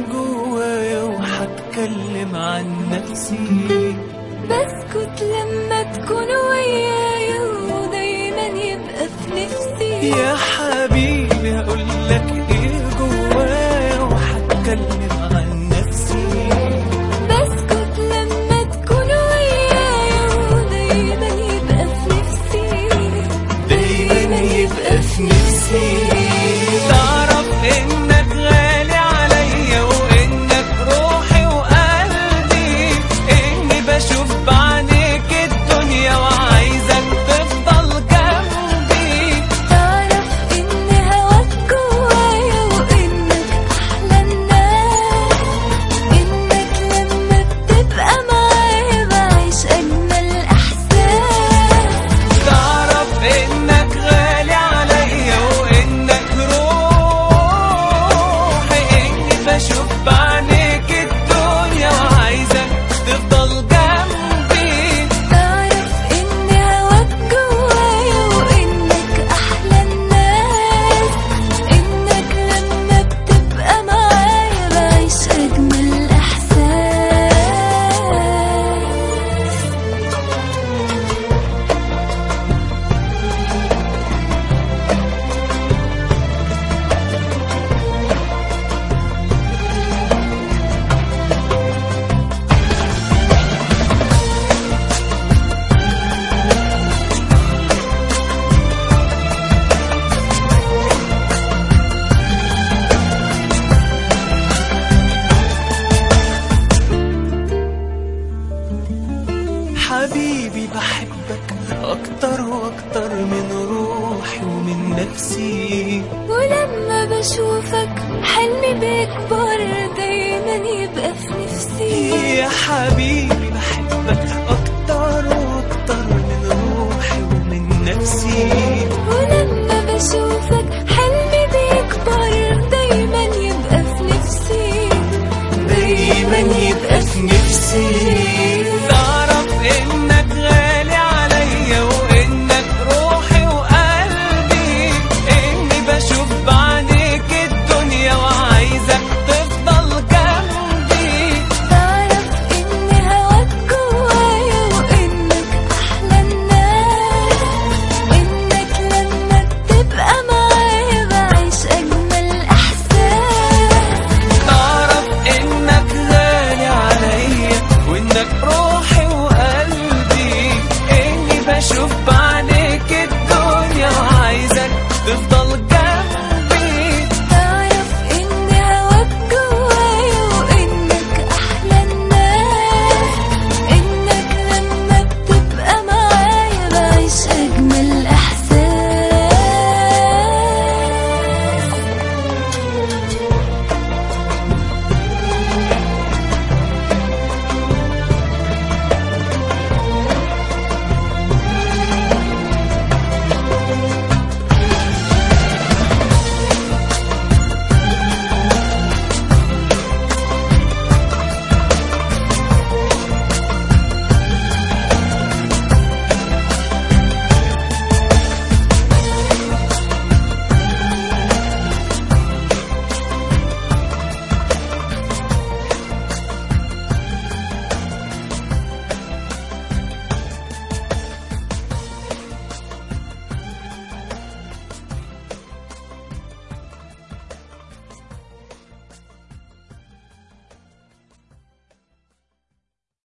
جوايا وهتكلم عن نفسي بسكت لما تكون ويايا ودايما يبقى في نفسي يا حبيبي هقول لك ايه جوايا وهتكلم عن نفسي بسكت لما تكون ويايا ودايما يبقى في نفسي دايما يبقى في نفسي تعرف انك غالي عليا وانك روحي وقلبي اني بشوف بعينيك الدنيا وعايزك تفضل جنبي تعرف ان هواك جوايا وانك احلى الناس انك لما بتبقى معايا بعيش اجمل احساس تعرف انك غالي عليا وانك روحي اني بشوف بعينيك الدنيا وعايزك تفضل جنبي تعرف ان هواك جوايا وانك احلى الناس انك لما بتبقى معايا بعيش اجمل احساس حبيبي بحبك اكتر واكتر من روحي ومن نفسي ولما بشوفك حلمي بيكبر دايما يبقى في نفسي يا حبيبي بحبك اكتر واكتر من روحي ومن نفسي ولما بشوفك حلمي بيكبر دايما يبقى في نفسي دايما يبقى في نفسي